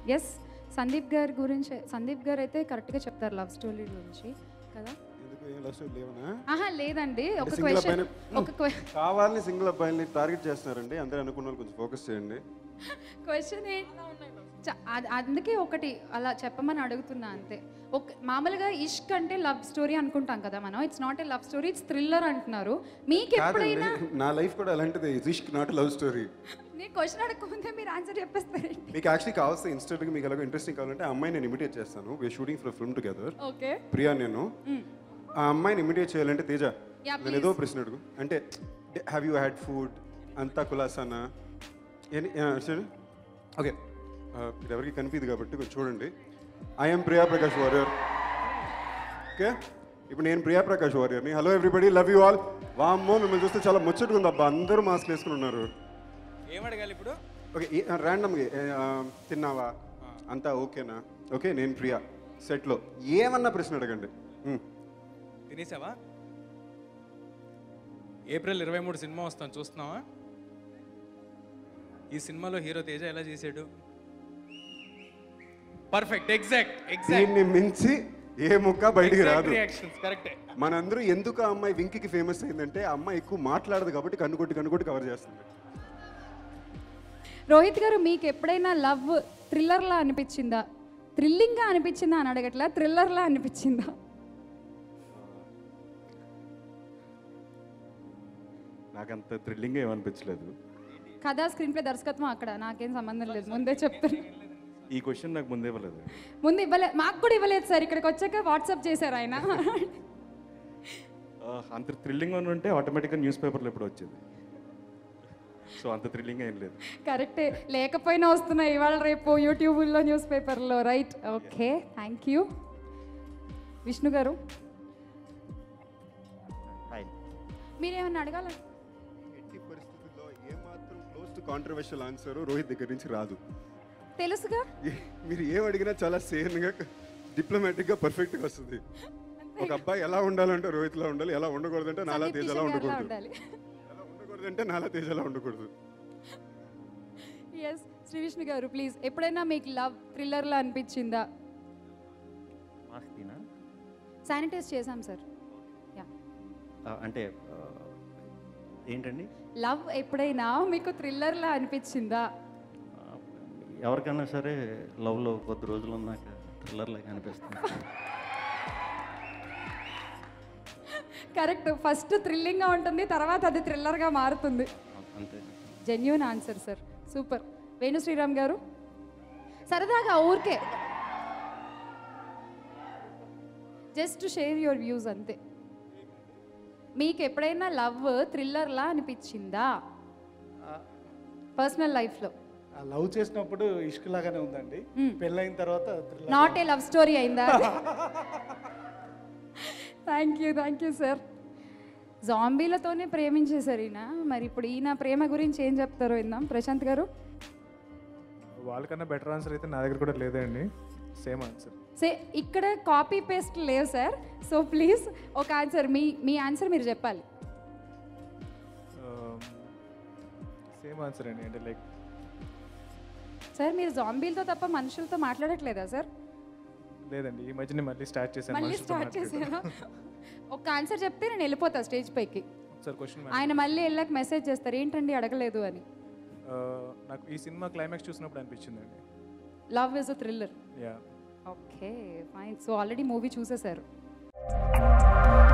Yes Sandeep గారి గురించి సందీప్ గారు అయితే కరెక్ట్గా చెప్తారు లవ్ స్టోరీ గురించి కదా ఎందుకు ఏం లవ్ స్టోరీ లేవనా ఆహా లేదండి ఒక single క్వశ్చన్ అబ్బాయిని- ఒక que- కావాలని సింగిల్ అబ్బాయిని టార్గెట్ చేస్తున్నారండి అందరూ అనుకున్న వాళ్ళు కొంచెం ఫోకస్ చేయండి క్వశ్చన్ అందుకే ఒకటి అలా చెప్పమని అడుగుతున్నా అంతే ఒక మామూలుగా ఇష్క్ అంటే లవ్ స్టోరీ అనుకుంటాం కదా మనం it's not a love story it's thriller అంటున్నారు మీకు కాదండి ఎప్పుడైనా నా లైఫ్ కూడా అలాంటిది ఇష్క్ నాట్ లవ్ స్టోరీ నేను క్వశ్చన్ అడగకముందే మీరు ఆన్సర్ చెప్పేస్తారు మీకు యాక్చువల్లీ కావాల్సిన ఇన్స్టెంట్గా మీకు ఎలాగో ఇంట్రెస్టింగ్ కావాలంటే ఆ అమ్మాయి నేను ఇమిటేట్ చేస్తాను we're shooting for film together okay Priya నేను ఆ అమ్మాయిని ఇమిటేట్ చేయాలంటే తేజ Yeah, నేను ఏదో ప్రశ్న అడుగు అంటే హ్యావ్ యూ హ్యాడ్ ఫుడ్ అంతా కులాసానా ఎనీ ఓకే ఇది ఎవరికి కనిపించదు కాబట్టి కొంచెం చూడండి ఐఎమ్ ప్రియా ప్రకాష్ వారియర్ ఓకే ఇప్పుడు నేను ప్రియా ప్రకాష్ వారియర్ని hello everybody love you all వామ్మో మిమ్మల్ని చూస్తే చాలా ముచ్చటగా ఉంది అబ్బా అందరూ మాస్క్ వేసుకుని ఉన్నారు ఏం అడగాలి ఇప్పుడు ఓకే ర్యాండమ్గా తిన్నావా అంతా ఓకేనా ఓకే నేను ప్రియా సెట్లో ఏమన్నా ప్రశ్న అడగండి మ్. తినేసావా ఏప్రిల్ ఇరవై మూడు సినిమా వస్తాను చూస్తున్నావా ఈ సినిమాలో హీరో తేజ ఎలా చేశాడు పర్ఫెక్ట్ ఎగ్జాక్ట్ ఎగ్జాక్ట్ దీన్ని మించి ఏ ముక్క బయటికి రాదు రియాక్షన్స్ కరెక్టే మనందరూ ఎందుకు ఆ అమ్మాయి వింకికి ఫేమస్ అయిందంటే ఆ అమ్మాయి ఎక్కువ మాట్లాడదు కాబట్టి కన్నుకొట్టి కన్నుకొట్టి కవర్ చేస్తుంది రోహిత్ గారు మీకు ఎప్పుడైనా లవ్ థ్రిల్లర్లా అనిపించిందా థ్రిల్లింగ్గా అనిపించిందా అని అడగట్లా థ్రిల్లర్లా అనిపించిందా నాకు అంత థ్రిల్లింగ్ ఏమనిపించలేదు కథా స్క్రీన్ ప్లే దర్శకత్వం అక్కడ నాకేం సంబంధం లేదు ముందే చెప్తాను ఈ క్వశ్చన్ నాకు ముందే ఇవ్వలేదు ముందు ఇవ్వలేదు మాకు కూడా ఇవ్వలేదు సార్ ఇక్కడికి వచ్చాక వాట్సాప్ చేశారు ఆయన ఆ, అంత థ్రిల్లింగ్ అని ఉంటే ఆటోమేటిక్గా న్యూస్ పేపర్లో ఎప్పుడు వచ్చేది సో అంత థ్రిల్లింగ్ ఏం లేదు కరెక్టే లేకపోయినా వస్తున్నాయి ఇవాళ రేపు యూట్యూబ్లో న్యూస్ పేపర్లో right okay thank you Vishnu గారు హాయ్ మీరేమన్నా అడగాల ఎట్టి పరిస్థితుల్లో ఏమాత్రం close to controversial answer Rohit దగ్గర నుంచి రాదు తెలుసుగా ఏ- మీరు ఏం అడిగినా చాలా సేన్గా డిప్లొమాటిక్గా పర్ఫెక్ట్గా వస్తుంది ఒక అబ్బాయి ఎలా ఉండాలంటే రోహిత్లా ఉండాలి ఎలా ఉండకూడదంటే నాలా సందీప్ తేజలా కిషన్ గారిలా ఉండకూడదు ఉండాలి ఎలా ఉండకూడదంటే నాలా తేజలా ఉండకూడదు ఎస్ శ్రీ విష్ణు గారు ప్లీజ్ ఎప్పుడైనా మీకు లవ్ థ్రిల్లర్లా అనిపించిందా మాస్క్ తీనా శానిటైజ్ చేశాం సార్ యా ఆ, అంటే ఆ, ఏంటండి లవ్ ఎప్పుడైనా మీకు థ్రిల్లర్లా అనిపించిందా ఆ, ఎవరికైనా సరే లవ్లో కొద్ది రోజులు ఉన్నాక థ్రిల్లర్ లాగా అనిపిస్తుంది కరెక్ట్ ఫస్ట్ థ్రిల్లింగ్గా ఉంటుంది తర్వాత అది థ్రిల్లర్గా మారుతుంది అంతే genuine answer sir super Venu Sriram గారు సరదాగా ఊరికే జస్ట్ షేర్ యువర్ వ్యూస్ అంతే మీకు ఎప్పుడైనా లవ్ థ్రిల్లర్లా అనిపించిందా పర్సనల్ లైఫ్లో ఆ లవ్ చేసినప్పుడు ఇష్క్ లాగానే ఉందండి పెళ్ళైన తర్వాత thriller. Not a love story అయిందా thank you thank you sir జాంబీలతోనే ప్రేమించేశారు ఈయన మరి ఇప్పుడు ఈయన ప్రేమ గురించి ఏం చెప్తారో ఇందాం ప్రశాంత్ గారు వాళ్ళకన్నా బెటర్ ఆన్సర్ అయితే నా దగ్గర కూడా లేదండి సేమ్ ఆన్సర్ సే ఇక్కడ కాపీ పేస్ట్ లేవు సార్ సో ప్లీజ్ ఒక ఆన్సర్ మీ మీ ఆన్సర్ మీరు చెప్పాలి సేమ్ ఆన్సర్ అండి అంటే లైక్ సార్ మీరు జాంబీలతో తప్ప మనుషులతో మాట్లాడట్లేదా సార్ లేదండి ఈ మధ్యనే మళ్ళీ స్టార్ట్ చేశాను మళ్ళీ మనుషులతో స్టార్ట్ చేసారా ఒక ఆన్సర్ చెప్తే నేను వెళ్ళిపోతా స్టేజ్ పైకి ఒకసారి క్వశ్చన్ ఆయన మళ్ళీ వెళ్ళాక మెసేజ్ చేస్తారు ఏంటండి అడగలేదు అని నాకు ఈ సినిమా క్లైమాక్స్ చూసినప్పుడు అనిపించిందండి love is a thriller yeah okay fine so already movie చూసేశారు